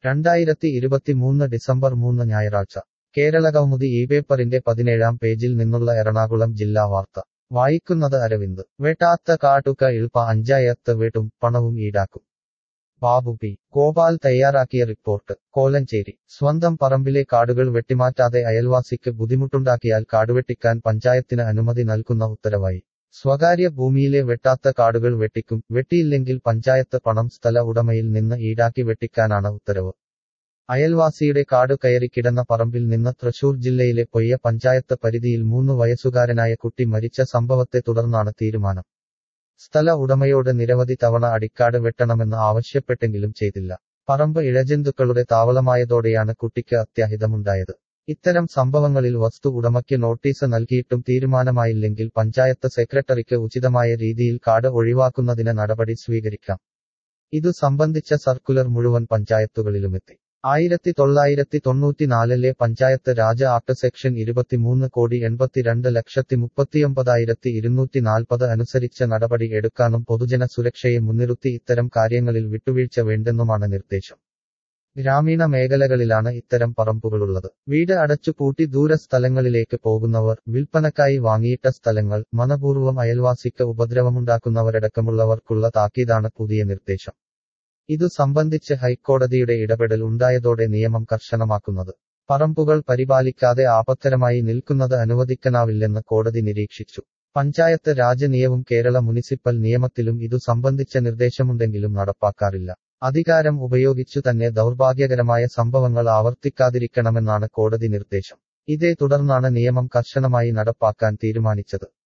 രണ്ടായിരത്തി ഇരുപത്തിമൂന്ന് ഡിസംബർ മൂന്ന് ഞായറാഴ്ച കേരളകൗമുദി ഈ പേപ്പറിന്റെ പതിനേഴാം പേജിൽ നിന്നുള്ള എറണാകുളം ജില്ലാ വാർത്ത വായിക്കുന്നത് അരവിന്ദ് വെട്ടാത്ത കാട്ടുക ഇൾപ്പ അഞ്ചായത്ത് വെട്ടും പണവും ഈടാക്കും ബാബു പി ഗോപാൽ തയ്യാറാക്കിയ റിപ്പോർട്ട് കോലഞ്ചേരി സ്വന്തം പറമ്പിലെ കാടുകൾ വെട്ടിമാറ്റാതെ അയൽവാസിക്ക് ബുദ്ധിമുട്ടുണ്ടാക്കിയാൽ കാടുവെട്ടിക്കാൻ പഞ്ചായത്തിന് അനുമതി നൽകുന്ന ഉത്തരവായി സ്വകാര്യ ഭൂമിയിലെ വെട്ടാത്ത കാടുകൾ വെട്ടിക്കും വെട്ടിയില്ലെങ്കിൽ പഞ്ചായത്ത് പണം സ്ഥല ഉടമയിൽ നിന്ന് ഈടാക്കി വെട്ടിക്കാനാണ് ഉത്തരവ് അയൽവാസിയുടെ കാട് കയറി കിടന്ന പറമ്പിൽ നിന്ന് തൃശൂർ ജില്ലയിലെ പൊയ്യ പഞ്ചായത്ത് പരിധിയിൽ മൂന്ന് വയസ്സുകാരനായ കുട്ടി മരിച്ച സംഭവത്തെ തുടർന്നാണ് തീരുമാനം സ്ഥല ഉടമയോട് നിരവധി തവണ അടിക്കാട് വെട്ടണമെന്ന് ആവശ്യപ്പെട്ടെങ്കിലും ചെയ്തില്ല പറമ്പ് ഇഴജന്തുക്കളുടെ താവളമായതോടെയാണ് കുട്ടിക്ക് അത്യാഹിതമുണ്ടായത് ഇത്തരം സംഭവങ്ങളിൽ വസ്തു ഉടമയ്ക്ക് നോട്ടീസ് നൽകിയിട്ടും തീരുമാനമായില്ലെങ്കിൽ പഞ്ചായത്ത് സെക്രട്ടറിക്ക് ഉചിതമായ രീതിയിൽ കാട് ഒഴിവാക്കുന്നതിന് നടപടി സ്വീകരിക്കാം ഇതു സംബന്ധിച്ച സർക്കുലർ മുഴുവൻ പഞ്ചായത്തുകളിലുമെത്തി ആയിരത്തി തൊള്ളായിരത്തി തൊണ്ണൂറ്റിനാലിലെ പഞ്ചായത്ത് രാജ് ആക്ട് സെക്ഷൻ ഇരുപത്തിമൂന്ന് കോടി എൺപത്തിരണ്ട് ലക്ഷത്തി മുപ്പത്തിയൊമ്പതായിരത്തി ഇരുന്നൂറ്റി നാൽപ്പത് അനുസരിച്ച് നടപടി എടുക്കാനും പൊതുജന സുരക്ഷയെ മുൻനിർത്തി ഇത്തരം കാര്യങ്ങളിൽ വിട്ടുവീഴ്ച വേണ്ടെന്നുമാണ് നിർദ്ദേശം ഗ്രാമീണ മേഖലകളിലാണ് ഇത്തരം പറമ്പുകളുള്ളത് വീട് അടച്ചുപൂട്ടി ദൂര സ്ഥലങ്ങളിലേക്ക് പോകുന്നവർ വിൽപ്പനക്കായി വാങ്ങിയിട്ട സ്ഥലങ്ങൾ മനപൂർവ്വം അയൽവാസിക്ക് ഉപദ്രവമുണ്ടാക്കുന്നവരടക്കമുള്ളവർക്കുള്ള താക്കീതാണ് പുതിയ നിർദ്ദേശം ഇതു സംബന്ധിച്ച് ഹൈക്കോടതിയുടെ ഇടപെടൽ ഉണ്ടായതോടെ നിയമം കർശനമാക്കുന്നത് പറമ്പുകൾ പരിപാലിക്കാതെ ആപത്തരമായി നിൽക്കുന്നത് അനുവദിക്കാനാവില്ലെന്ന് കോടതി നിരീക്ഷിച്ചു പഞ്ചായത്ത് രാജ് നിയമവും കേരള മുനിസിപ്പൽ നിയമത്തിലും ഇതു സംബന്ധിച്ച നിർദ്ദേശമുണ്ടെങ്കിലും നടപ്പാക്കാറില്ല അധികാരം ഉപയോഗിച്ചു തന്നെ ദൗർഭാഗ്യകരമായ സംഭവങ്ങൾ ആവർത്തിക്കാതിരിക്കണമെന്നാണ് കോടതി നിർദ്ദേശം ഇതേ തുടർന്നാണ് നിയമം കർശനമായി നടപ്പാക്കാൻ തീരുമാനിച്ചത്